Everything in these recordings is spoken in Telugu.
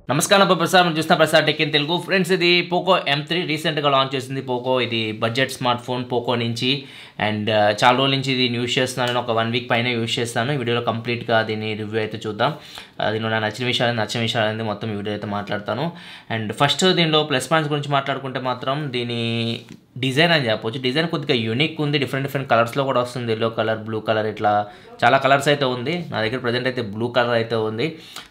నమస్కారం ప్రసాద్ మనం చూస్తున్న Prasad tech in Telugu friends ఇది పోకో ఎం త్రీ రీసెంట్గా లాంచ్ చేసింది పోకో ఇది బడ్జెట్ స్మార్ట్ ఫోన్ పోకో నుంచి అండ్ చాలా రోజుల నుంచి ఇది యూస్ చేస్తున్నాను నేను ఒక వన్ వీక్ పైన యూస్ చేస్తాను ఈ వీడియోలో కంప్లీట్గా దీని రివ్యూ అయితే చూద్దాం ఆ, దీనిలో నాకు నచ్చిన విషయాలు నచ్చిన విషయాలు అనేది మొత్తం ఈ వీడియో అయితే మాట్లాడతాను అండ్ ఫస్ట్ దీనిలో ప్లస్ పాయింట్స్ గురించి మాట్లాడుకుంటే మాత్రం దీని డిజైన్ అని చెప్పొచ్చు డిజైన్ కొద్దిగా యూనిక్ ఉంది డిఫరెంట్ డిఫరెంట్ కలర్స్లో కూడా వస్తుంది ఎల్లో కలర్ బ్లూ కలర్ ఇట్లా చాలా కలర్స్ అయితే ఉంది నా దగ్గర ప్రజెంట్ అయితే బ్లూ కలర్ అయితే ఉంది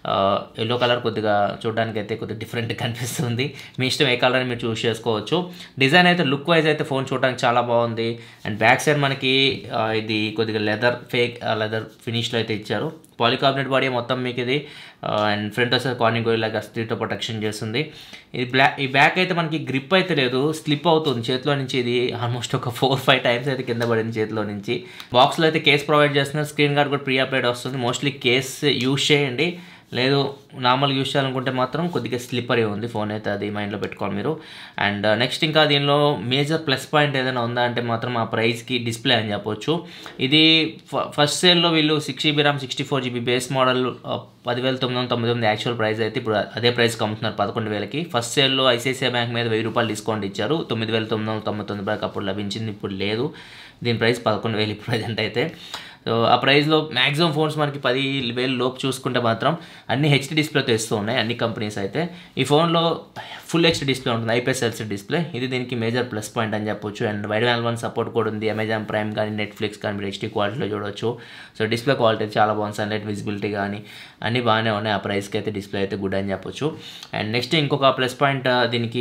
ఎల్లో కలర్ కొద్దిగా చూడడానికి అయితే కొద్దిగా డిఫరెంట్ కనిపిస్తుంది మీ ఇష్టం ఏ కలర్ అని మీరు చూస్ చేసుకోవచ్చు డిజైన్ అయితే లుక్ వైజ్ అయితే ఫోన్ చూడడానికి చాలా బాగుంది అండ్ బ్యాక్ సైడ్ మనకి ఆ, ఇది కొద్దిగా లెదర్ ఫేక్ లెదర్ ఫినిష్లో అయితే ఇచ్చారు పాలికార్బనేట్ బాడీ మొత్తం మీకు ఇది అండ్ ఫ్రంట్ వచ్చేసి కార్నింగ్ గోయిలాగా స్త్రీతో ప్రొటెక్షన్ చేస్తుంది ఇది బ్లాక్ ఈ బ్యాక్ అయితే మనకి గ్రిప్ అయితే లేదు స్లిప్ అవుతుంది చేతిలో నుంచి ఇది ఆల్మోస్ట్ ఒక ఫోర్ ఫైవ్ టైమ్స్ అయితే కింద పడింది చేతిలో నుంచి బాక్స్లో అయితే కేస్ ప్రొవైడ్ చేస్తున్నారు స్క్రీన్ గార్డ్ కూడా ప్రీ అప్డేట్ వస్తుంది మోస్ట్లీ కేస్ యూస్ చేయండి లేదు నార్మల్ యూస్ చేయాలనుకుంటే మాత్రం కొద్దిగా స్లిప్పరీ ఉంది ఫోన్ అయితే అది మైండ్లో పెట్టుకోవాలి మీరు అండ్ నెక్స్ట్ ఇంకా దీనిలో మేజర్ ప్లస్ పాయింట్ ఏదైనా ఉందా అంటే మాత్రం ఆ ప్రైస్కి డిస్ప్లే అని చెప్పొచ్చు ఇది ఫస్ట్ సేల్లో వీళ్ళు six GB RAM sixty four GB base model పదివేల తొమ్మిది వందల తొమ్మిది వందల యాక్చువల్ ప్రైస్ అయితే ఇప్పుడు అదే ప్రైస్కి అమ్ముతున్నారు పదకొండు వేలకి ఫస్ట్ సేల్లో ఐసిఐసిఐ బ్యాంక్ మీద వెయ్యి రూపాయలు డిస్కౌంట్ ఇచ్చారు తొమ్మిది వేల తొమ్మిది వందల తొంభై తొమ్మిది రూపాయలకి అప్పుడు లభించింది ఇప్పుడు లేదు దీని ప్రైస్ పదకొండు వేలు ఇప్పుడు ప్రజెంట్ అయితే సో ఆ ప్రైస్లో మ్యాక్సిమం ఫోన్స్ మనకి పది వేలు లోపు చూసుకుంటే మాత్రం అన్ని హెచ్డి డిస్ప్లేతో ఇస్తూ ఉన్నాయి అన్ని కంపెనీస్ అయితే ఈ ఫోన్లో ఫుల్ హెచ్డి డిస్ప్లే ఉంటుంది ఐపీఎస్ ఎల్సీ డిస్ప్లే ఇది దీనికి మేజర్ ప్లస్ పాయింట్ అని చెప్పొచ్చు and wide one one support కూడా ఉంది అమెజాన్ ప్రైమ్ కానీ నెట్ఫ్లిక్స్ కానీ మీరు హెచ్డి క్వాలిటీలో చూడొచ్చు సో డిస్ప్లే క్వాలిటీ చాలా బాగుంది సన్లైట్ విజిబిలిటీ కానీ అన్నీ బాగానే ఉన్నాయి ఆ ప్రైస్కి అయితే డిస్ప్లే అయితే గుడ్ అని చెప్పొచ్చు అండ్ నెక్స్ట్ ఇంకొక ప్లస్ పాయింట్ దీనికి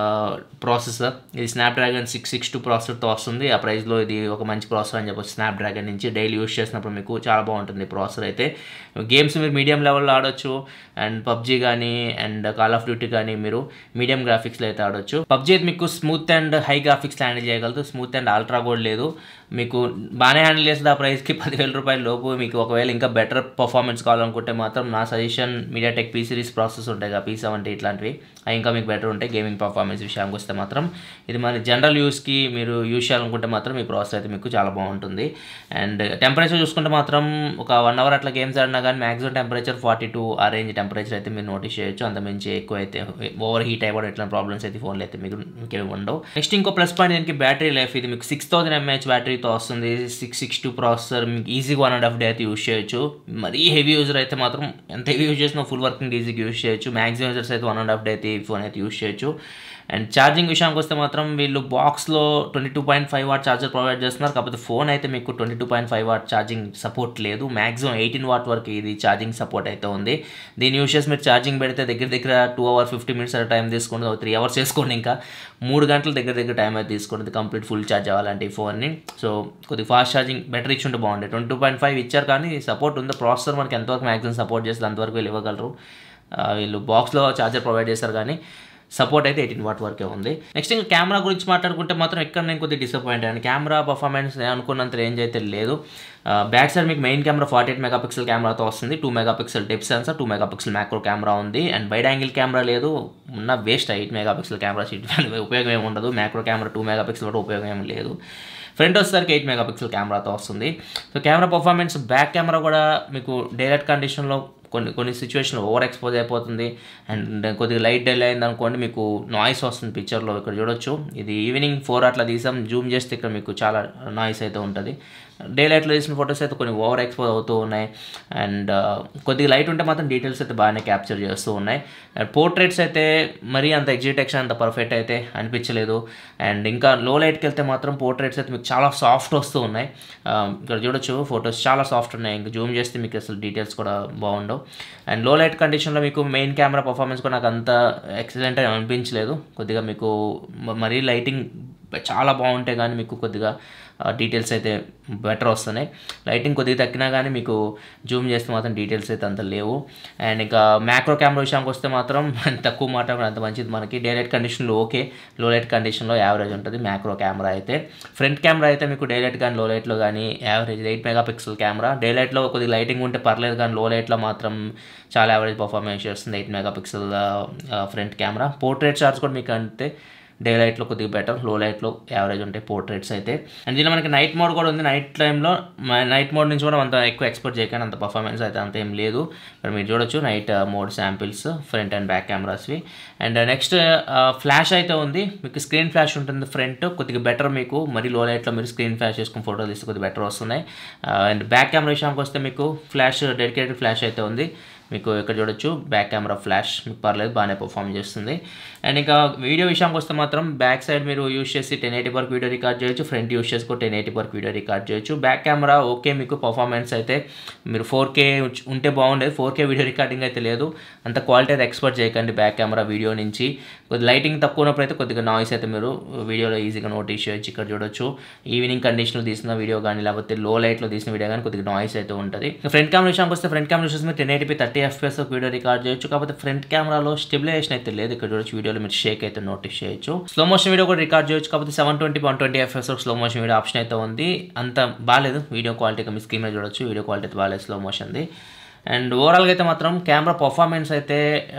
ప్రాసెసర్ ఇది స్నాప్డ్రాగన్ సిక్స్ సిక్స్ టూ ప్రాసెసర్తో వస్తుంది ఆ ప్రైస్లో ఇది ఒక మంచి ప్రాసెసర్ అని చెప్పొచ్చు స్నాప్డ్రాగన్ నుంచి డైలీ యూస్ చేసినప్పుడు మీకు చాలా బాగుంటుంది ప్రాసెసర్ అయితే గేమ్స్ మీరు మీడియం లెవెల్లో ఆడొచ్చు అండ్ పబ్జీ కానీ అండ్ కాల్ ఆఫ్ డ్యూటీ కానీ మీరు మీడియం గ్రాఫిక్స్లో అయితే ఆడొచ్చు పబ్జీ అయితే మీకు smooth and high graphics handle చేయగలదు స్మూత్ అండ్ అల్ట్రా కూడా లేదు మీకు బాగానే హ్యాండిల్ చేస్తుంది ఆ ప్రైస్కి పదివేల రూపాయల లోపు మీకు ఒకవేళ ఇంకా బెటర్ పర్ఫార్మెన్స్ కావాలనుకుంటే మాత్రం నా suggestion MediaTek P series process ఉంటాయి కదా పీ సెవెంటీ ఇట్లాంటివి అవి ఇంకా మీకు బెటర్ ఉంటాయి గేమింగ్ పర్ఫార్మెన్స్ విషయానికి వస్తే మాత్రం ఇది మన జనరల్ యూస్కి మీరు యూస్ చేయాలనుకుంటే మాత్రం ఈ ప్రాసెస్ అయితే మీకు చాలా బాగుంటుంది అండ్ టెంపరేచర్ చూసుకుంటే మాత్రం ఒక వన్ అవర్ అట్లా గేమ్స్ ఆడినా కానీ మ్యాక్సిమం టెంపరేచర్ ఫార్టీ టూ ఆ రేంజ్ టెంపరేచర్ అయితే మీరు నోటీస్ చేయొచ్చు అంత మించి ఎక్కువ అయితే ఓవర్ హీట్ అయిపోవడం ఇట్లా ప్రాబ్లమ్స్ అయితే ఫోన్లో అయితే మీకు ఇంకేమి ఉండవు నెక్స్ట్ ఇంకో ప్లస్ పాయింట్ దీనికి బ్యాటరీ లైఫ్ ఇది మీకు సిక్స్ థౌసండ్ ఎంహెచ్ బ్యాటరీతో వస్తుంది సిక్స్ సిక్స్ టూ ప్రాసెసర్ మీకు ఈజీగా వన్ అండ్ హాఫ్ డే అయితే యూస్ చేయొచ్చు మరీ హెవీ యూజర్ అయితే మాత్రం ఎంత హెవీ యూజ్ చేసినా ఫుల్ వర్కింగ్ ఈజీగా యూస్ చేయొచ్చు మ్యాక్సిమం యూజర్స్ అయితే వన్ అండ్ హాఫ్ డే అయితే ఈ ఫోన్ అయితే యూస్ చేయొచ్చు అండ్ ఛార్జింగ్ విషయానికి వస్తే మాత్రం వీళ్ళు బాక్స్లో twenty two point five watt charger provide చేస్తున్నారు కాకపోతే ఫోన్ అయితే మీకు twenty two point five watt charging support లేదు మ్యాక్సిమం ఎయిటీన్ వాట్ వరకు ఇది ఛార్జింగ్ సపోర్ట్ అయితే ఉంది దీని యూస్ చేసి మీరు ఛార్జింగ్ పెడితే దగ్గర దగ్గర టూ అవర్ ఫిఫ్టీ మినిట్స్ అలా టైం తీసుకోండి త్రీ అవర్స్ చేసుకోండి ఇంకా మూడు గంటల దగ్గర దగ్గర టైం అయితే తీసుకోండి కంప్లీట్ ఫుల్ ఛార్జ్ అవ్వాలంటే ఈ ఫోన్ని సో కొద్దిగా ఫాస్ట్ ఛార్జింగ్ బెటర్ ఇచ్చి ఉంటే బాగుండే ట్వంటీ టూ పాయింట్ ఫైవ్ ఇచ్చారు కానీ సపోర్ట్ ఉంది ప్రాసెసర్ మనకి ఎంతవరకు మ్యాక్సిమం సపోర్ట్ చేస్తుంది అంతవరకు వీళ్ళు ఇవ్వగలరు ఆ, వీళ్ళు బాక్స్లో ఛార్జర్ ప్రొవైడ్ చేస్తారు కానీ సపోర్ట్ అయితే ఎయిటీన్ వాట్ వరకే ఉంది నెక్స్ట్ ఇంకా కెమెరా గురించి మాట్లాడుకుంటే మాత్రం ఇక్కడ నేను కొద్దిగా డిసప్పాయింట్ అయ్యాను కెమెరా పర్ఫార్మెన్స్ నేను అనుకున్నంత రేంజ్ అయితే లేదు బ్యాక్ సైడ్ మీకు main camera forty eight megapixel కెమెరాతో వస్తుంది two megapixel depth sensor two megapixel macro camera ఉంది అండ్ వైడ్ యాంగిల్ కెమెరా లేదు ఉన్న వేస్ట్ ఎయిట్ మెగాపిక్సెల్ కెమెరా షీట్ ఉపయోగం ఏమి ఉండదు మ్యాక్రో కెమెరా టూ మెగాపిక్సెల్ కూడా ఉపయోగం ఏమి లేదు ఫ్రంట్ వచ్చేసరికి ఎయిట్ మెగాపిక్సెల్ కెమెరాతో వస్తుంది so camera performance back camera కూడా మీకు డైరెక్ట్ కండిషన్లో కొన్ని కొన్ని సిచ్యువేషన్లో ఓవర్ ఎక్స్పోజ్ అయిపోతుంది అండ్ కొద్దిగా లైట్ డెల్ అయింది అనుకోండి మీకు నాయిస్ వస్తుంది పిక్చర్లో ఇక్కడ చూడొచ్చు ఇది ఈవినింగ్ ఫోర్ అట్లా తీసాం జూమ్ చేస్తే ఇక్కడ మీకు చాలా నాయిస్ అయితే ఉంటుంది డే లైట్లో తీసిన ఫొటోస్ అయితే కొన్ని ఓవర్ ఎక్స్పోజ్ అవుతూ ఉన్నాయి అండ్ కొద్దిగా లైట్ ఉంటే మాత్రం డీటెయిల్స్ అయితే బాగానే క్యాప్చర్ చేస్తూ ఉన్నాయి పోర్ట్రేట్స్ అయితే మరీ అంత ఎగ్జిటెక్షన్ అంత పర్ఫెక్ట్ అయితే అనిపించలేదు అండ్ ఇంకా లో లైట్కి వెళ్తే మాత్రం పోర్ట్రేట్స్ అయితే మీకు చాలా సాఫ్ట్ వస్తూ ఉన్నాయి ఆ, ఇక్కడ చూడొచ్చు ఫొటోస్ చాలా సాఫ్ట్ ఉన్నాయి ఇంకా జూమ్ చేస్తే మీకు అసలు డీటెయిల్స్ కూడా బాగుండవు అండ్ లో లైట్ కండిషన్లో మీకు మెయిన్ కెమెరా పర్ఫార్మెన్స్ కూడా నాకు అంత ఎక్సలెంట్ అని అనిపించలేదు కొద్దిగా మీకు మ- మరీ లైటింగ్ చాలా బాగుంటే కానీ మీకు కొద్దిగా డీటెయిల్స్ అయితే బెటర్ వస్తున్నాయి లైటింగ్ కొద్దిగా తగ్గినా కానీ మీకు జూమ్ చేస్తే మాత్రం డీటెయిల్స్ అయితే అంత లేవు అండ్ ఇంకా మ్యాక్రో కెమెరా విషయానికి వస్తే మాత్రం తక్కువ మాట్లాడుకుని అంత మంచిది మనకి డే లైట్ కండిషన్లో ఓకే లో లైట్ కండిషన్లో యావరేజ్ ఉంటుంది మ్యాక్రో కెమెరా అయితే ఫ్రంట్ కెమెరా అయితే మీకు డే లైట్ కానీ లో లైట్లో కానీ average eight megapixel camera day లైట్లో కొద్దిగా లైటింగ్ ఉంటే పర్లేదు కానీ లో లైట్లో మాత్రం చాలా యావరేజ్ పర్ఫార్మెన్స్ చేస్తుంది eight megapixel front camera portrait చార్జ్ కూడా మీకు అంటే డే లైట్లో కొద్దిగా బెటర్ లో లైట్లో యావరేజ్ ఉంటాయి పోర్ట్రేట్స్ అయితే అండ్ దీనిలో మనకి నైట్ మోడ్ కూడా ఉంది నైట్ టైంలో నైట్ మోడ్ నుంచి కూడా అంత ఎక్కువ ఎక్స్పెక్ట్ చేయకండి అంత పర్ఫార్మెన్స్ అయితే అంత ఏం లేదు ఇక్కడ మీరు చూడొచ్చు night mode samples front and back కెమెరాస్వి అండ్ నెక్స్ట్ ఫ్లాష్ అయితే ఉంది మీకు స్క్రీన్ ఫ్లాష్ ఉంటుంది ఫ్రంట్ కొద్దిగా బెటర్ మీకు మరి లో లైట్లో మీరు స్క్రీన్ ఫ్లాష్ చేసుకుని ఫోటో తీస్తే కొద్దిగా బెటర్ వస్తున్నాయి అండ్ బ్యాక్ కెమెరా విషయానికి వస్తే మీకు ఫ్లాష్ డెడికేటెడ్ ఫ్లాష్ అయితే ఉంది మీకు ఇక్కడ చూడొచ్చు బ్యాక్ కెమెరా ఫ్లాష్ మీకు పర్లేదు బాగానే పర్ఫామ్ చేస్తుంది అండ్ ఇంకా వీడియో విషయానికి వస్తే మాత్రం బ్యాక్ సైడ్ మీరు యూస్ చేసి టెన్ ఎయిటీ వరకు వీడియో రికార్డ్ చేయొచ్చు ఫ్రంట్ యూస్ చేసుకో టెన్ ఎయిటీ వరకు వీడియో రికార్డ్ చేయొచ్చు బ్యాక్ కెమెరా ఓకే మీకు పర్ఫార్మెన్స్ అయితే మీరు ఫోర్ కే ఉంటే బాగుండేది ఫోర్ కే వీడియో రికార్డింగ్ అయితే లేదు అంత క్వాలిటీ అయితే ఎక్స్పెక్ట్ చేయకండి బ్యాక్ కెమెరా వీడియో నుంచి కొద్ది లైటింగ్ తక్కువ ఉన్నప్పుడు అయితే కొద్దిగా నాయిస్ అయితే మీరు వీడియోలో ఈజీగా నోటీస్ చేయొచ్చు ఇక్కడ చూడొచ్చు ఈవినింగ్ కండిషన్లో తీసిన వీడియో కానీ లేకపోతే లో లైట్లో తీసిన వీడియో కానీ కొద్దిగా నాయిస్ అయితే ఉంటుంది ఫ్రంట్ కెమెరా విషయానికి వస్తే ఫ్రంట్ కెమెరా చూస్తే ten eighty P thirty FS video record చేయొచ్చు కాకపోతే ఫ్రంట్ కెమెరాలో స్టెబిలైజేషన్ అయితే లేదు ఇక్కడ చూడొచ్చు వీడియోలో మీరు షేక్ అయితే నోటీస్ చేయొచ్చు స్లో మోషన్ వీడియో కూడా రికార్డ్ చేయొచ్చు కాకపోతే seven twenty one twenty FS slow motion video option అయితే ఉంది అంత బాగాలేదు వీడియో క్వాలిటీ మీ స్క్రీన్ మీద చూడొచ్చు వీడియో క్వాలిటీ అయితే బాగాలేదు స్లో మోషన్ది అండ్ ఓవరాల్గా అయితే మాత్రం కెమెరా పర్ఫార్మెన్స్ అయితే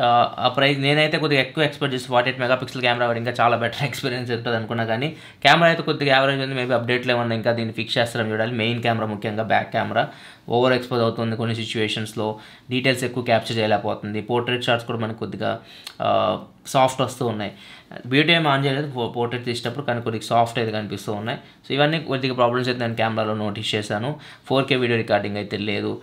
ఆ ప్రైస్ నేనైతే కొద్దిగా ఎక్కువ ఎక్స్పెక్ట్ చేసి ఫార్టీ ఎయిట్ మెగాపిక్సెల్ కెమెరా ఇంకా చాలా బెటర్ ఎక్స్పీరియన్స్ ఉంటుంది అనుకున్నా కానీ కెమెరా అయితే కొద్దిగా యావరేజ్ ఉంది మేబీ అప్డేట్లు ఏమన్నా ఇంకా దీన్ని ఫిక్స్ చేస్తారని చూడాలి మెయిన్ కెమెరా ముఖ్యంగా బ్యాక్ కెమెరా ఓవర్ ఎక్స్పోజ్ అవుతుంది కొన్ని సిచ్యువేషన్స్లో డీటెయిల్స్ ఎక్కువ క్యాప్చర్ చేయలేకపోతుంది పోర్ట్రేట్ షాట్స్ కూడా మనకు కొద్దిగా సాఫ్ట్ వస్తూ ఉన్నాయి బ్యూటీ ఏం ఆన్ చేయలేదు పోర్ట్రేట్ తీసేటప్పుడు కానీ కొద్దిగా సాఫ్ట్ అయితే కనిపిస్తూ ఉన్నాయి సో ఇవన్నీ కొద్దిగా ప్రాబ్లమ్స్ అయితే నేను కెమెరాలో నోటీస్ చేశాను ఫోర్ కే వీడియో రికార్డింగ్ అయితే లేదు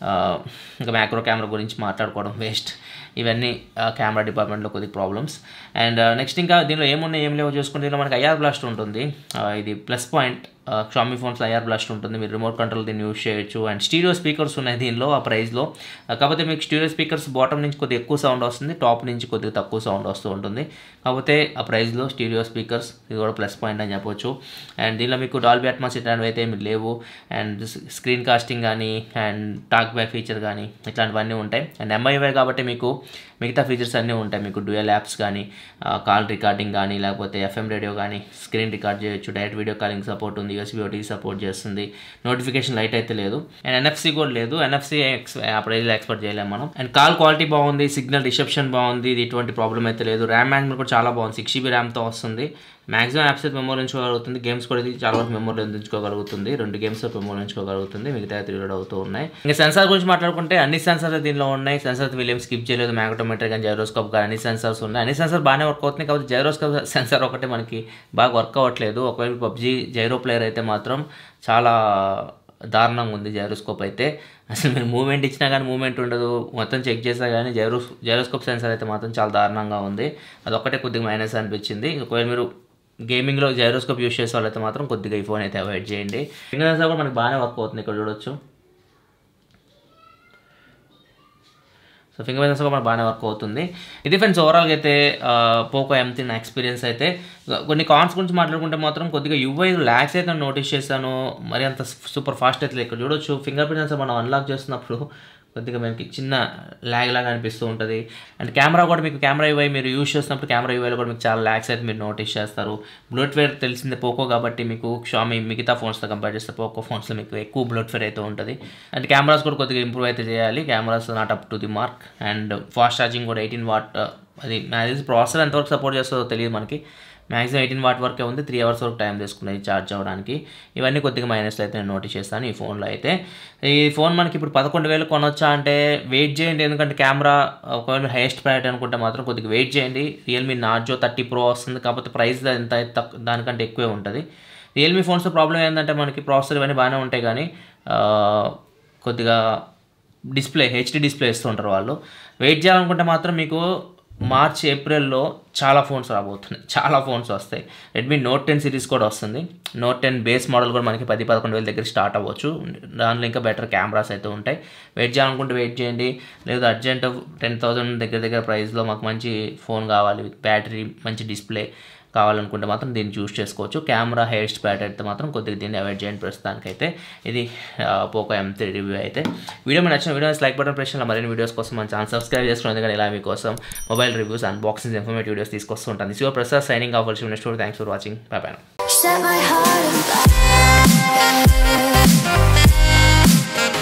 ఇంకా మ్యాక్రో కెమెరా గురించి మాట్లాడుకోవడం వేస్ట్ ఇవన్నీ కెమెరా డిపార్ట్మెంట్లో కొద్ది ప్రాబ్లమ్స్ అండ్ నెక్స్ట్ ఇంకా దీనిలో ఏమున్నాయి ఏం లేవో చూసుకుంటే దీనిలో మనకి ఐఆర్ బ్లాస్ట్ ఉంటుంది ఇది ప్లస్ పాయింట్ షామీ ఫోన్స్లో ఐఆర్ బ్లాస్ట్ ఉంటుంది మీరు రిమోట్ కంట్రోల్ దీన్ని యూస్ చేయొచ్చు అండ్ స్టీరియో స్పీకర్స్ ఉన్నాయి దీనిలో ఆ ప్రైస్లో కాకపోతే మీకు స్టీరియో స్పీకర్స్ బాటమ్ నుంచి కొద్దిగా ఎక్కువ సౌండ్ వస్తుంది టాప్ నుంచి కొద్దిగా తక్కువ సౌండ్ వస్తూ ఉంటుంది కాకపోతే ఆ ప్రైస్లో స్టీరియో స్పీకర్స్ ఇది కూడా ప్లస్ పాయింట్ అని చెప్పొచ్చు అండ్ దీనిలో మీకు డాల్బీ అట్మాస్ ఇట్లాంటివి అయితే ఏమి లేవు అండ్ స్క్రీన్ కాస్టింగ్ కానీ అండ్ టాక్ బ్యాక్ ఫీచర్ కానీ ఇట్లాంటివన్నీ ఉంటాయి అండ్ ఎంఐవై కాబట్టి మీకు మిగతా ఫీచర్స్ అన్నీ ఉంటాయి మీకు డ్యూయల్ యాప్స్ కానీ కాల్ రికార్డింగ్ కానీ లేకపోతే ఎఫ్ఎం రేడియో కానీ స్క్రీన్ రికార్డ్ చేయొచ్చు డైరెక్ట్ వీడియో కాలింగ్ సపోర్ట్ ఉంది యూఎస్బీ ఓటీకి సపోర్ట్ చేస్తుంది నోటిఫికేషన్ లైట్ అయితే లేదు అండ్ ఎన్ఎఫ్సి కూడా లేదు ఎన్ఎఫ్సి ఎక్స్ ఆ ప్రైజ్లో ఎక్స్పెక్ట్ చేయలేము మనం అండ్ కాల్ క్వాలిటీ బాగుంది సిగ్నల్ రిసెప్షన్ బాగుంది ఇది ఎటువంటి ప్రాబ్లం అయితే లేదు ర్యామ్ మేనేజ్మెంట్ కూడా చాలా బాగుంది సిక్స్ జీబీ ర్యామ్తో వస్తుంది మాక్సిమం యాప్స్ అయితే మెమోరీ ఉంచుకోగలుగుతుంది గేమ్స్ కూడా ఇది చాలా వరకు మెమోరీ ఉంచుకోగలుగుతుంది రెండు గేమ్స్ మెమోరీ ఉంచుకోగలుగుతుంది మిగతా అయితే రీలోడ్ అవుతూ ఉన్నాయి ఇంకా సెన్సార్ గురించి మాట్లాడుకుంటే అన్ని సెన్సార్స్ దీనిలో ఉన్నాయి సెన్సార్ వీళ్ళేం స్కిప్ చేయలేదు మ్యాగ్నోమీటర్ కానీ జైరోస్కోప్ కానీ అన్ని సెన్సార్స్ ఉన్నాయి అన్ని సెన్సార్ బాగానే వర్క్ అవుతుంది కాబట్టి జైరోస్కోప్ సెన్సార్ ఒకటి మనకి బాగా వర్క్ అవ్వట్లేదు ఒకవేళ పబ్జీ జైరో ప్లేయర్ అయితే మాత్రం చాలా దారుణంగా ఉంది జైరోస్కోప్ అయితే అసలు మీరు మూమెంట్ ఇచ్చినా కానీ మూమెంట్ ఉండదు మొత్తం చెక్ చేసినా కానీ జైరో జైరోస్కోప్ సెన్సార్ అయితే మాత్రం చాలా దారుణంగా ఉంది అదొక్కటే కొద్దిగా మైనస్ అనిపించింది ఒకవేళ మీరు గేమింగ్లో జైరోస్కోప్ యూస్ చేసే వాళ్ళైతే మాత్రం కొద్దిగా ఈ ఫోన్ అయితే అవాయిడ్ చేయండి ఫింగర్ సెన్సార్ కూడా మనకి బాగానే వర్క్ అవుతుంది ఇక్కడ చూడొచ్చు సో ఫింగర్ ప్రింట్ కూడా మనకు బాగానే వర్క్ అవుతుంది ఇది ఫ్రెండ్స్ ఓవరాల్గా అయితే పోకో ఎం త్రీ నా ఎక్స్పీరియన్స్ అయితే కొన్ని కాన్స్ గురించి మాట్లాడుకుంటే మాత్రం కొద్దిగా యూఐ ల్యాక్స్ అయితే నోటీస్ చేశాను మరి అంత సూపర్ ఫాస్ట్ అయితే ఇక్కడ చూడొచ్చు ఫింగర్ ప్రింట్స్ మనం అన్లాక్ చేస్తున్నప్పుడు కొద్దిగా మనకి చిన్న ల్యాగ్ లాగా అనిపిస్తూ ఉంటుంది అండ్ కెమెరా కూడా మీకు కెమెరా యూఐ మీరు యూస్ చేస్తున్నప్పుడు కెమెరా యూఐలో కూడా మీకు చాలా ల్యాక్స్ అయితే మీరు నోటీస్ చేస్తారు బ్లూట్వేర్ తెలిసిందే పోకో కాబట్టి మీకు షామీ మిగతా ఫోన్స్తో కంపేర్ చేస్తే పోకో ఫోన్స్లో మీకు ఎక్కువ బ్లూట్వేర్ అయితే ఉంటుంది అండ్ కెమెరాస్ కూడా కొద్దిగా ఇంప్రూవ్ అయితే చేయాలి cameras not up to the mark and fast charging కూడా ఎయిటీన్ వాట్ అది నాకు ప్రాసెసర్ ఎంతవరకు సపోర్ట్ చేస్తుందో తెలియదు మనకి మ్యాక్సిమం ఎయిటీన్ వాట్ వరకే ఉంది త్రీ అవర్స్ వరకు టైం తీసుకున్నది ఛార్జ్ అవ్వడానికి ఇవన్నీ కొద్దిగా మైనస్లో అయితే నేను నోటీస్ చేస్తాను ఈ ఫోన్లో అయితే ఈ ఫోన్ మనకి ఇప్పుడు పదకొండు వేలు కొనొచ్చా అంటే వెయిట్ చేయండి ఎందుకంటే కెమెరా ఒకవేళ హైయెస్ట్ ప్రయారిటీ అనుకుంటే మాత్రం కొద్దిగా వెయిట్ చేయండి రియల్మీ నార్జో థర్టీ ప్రో వస్తుంది కాకపోతే ప్రైస్ ఎంత తక్కువ దానికంటే ఎక్కువే ఉంటుంది రియల్మీ ఫోన్స్లో ప్రాబ్లం ఏంటంటే మనకి ప్రాసెసర్ ఇవన్నీ బాగానే ఉంటాయి కానీ కొద్దిగా డిస్ప్లే హెచ్డి డిస్ప్లే ఇస్తుంటారు వాళ్ళు వెయిట్ చేయాలనుకుంటే మాత్రం మీకు మార్చ్ ఏప్రిల్లో చాలా ఫోన్స్ రాబోతున్నాయి చాలా ఫోన్స్ వస్తాయి రెడ్మీ నోట్ టెన్ సిరీస్ కూడా వస్తుంది నోట్ టెన్ బేస్ మోడల్ కూడా మనకి పది పదకొండు వేల దగ్గర స్టార్ట్ అవ్వచ్చు దానిలో ఇంకా బెటర్ కెమెరాస్ అయితే ఉంటాయి వెయిట్ చేయాలనుకుంటే వెయిట్ చేయండి లేదా అర్జెంట్ టెన్ థౌసండ్ దగ్గర దగ్గర ప్రైస్లో మాకు మంచి ఫోన్ కావాలి విత్ బ్యాటరీ మంచి డిస్ప్లే కావాలనుకుంటే మాత్రం దీన్ని చూస్ చేసుకోవచ్చు కెమెరా హైయెస్ట్ బ్యాటరీ అయితే మాత్రం కొద్దిగా దీన్ని అవాయిడ్ చేయండి ప్రస్తుతానికైతే ఇది పోకో ఎం త్రీ రివ్యూ అయితే వీడియో మీకు నచ్చిన వీడియోస్ లైక్ బటన్ ప్రెస్ మరిన్ని వీడియోస్ కోసం మన ఛానల్ సబ్స్క్రైబ్ చేసుకోండి ఎందుకంటే ఇలా మీకోసం mobile reviews unboxing informative videos తీసుకొస్తూ ఉంటాను Shiva Prasad signing off next thanks for watching bye bye Set my heart on fire.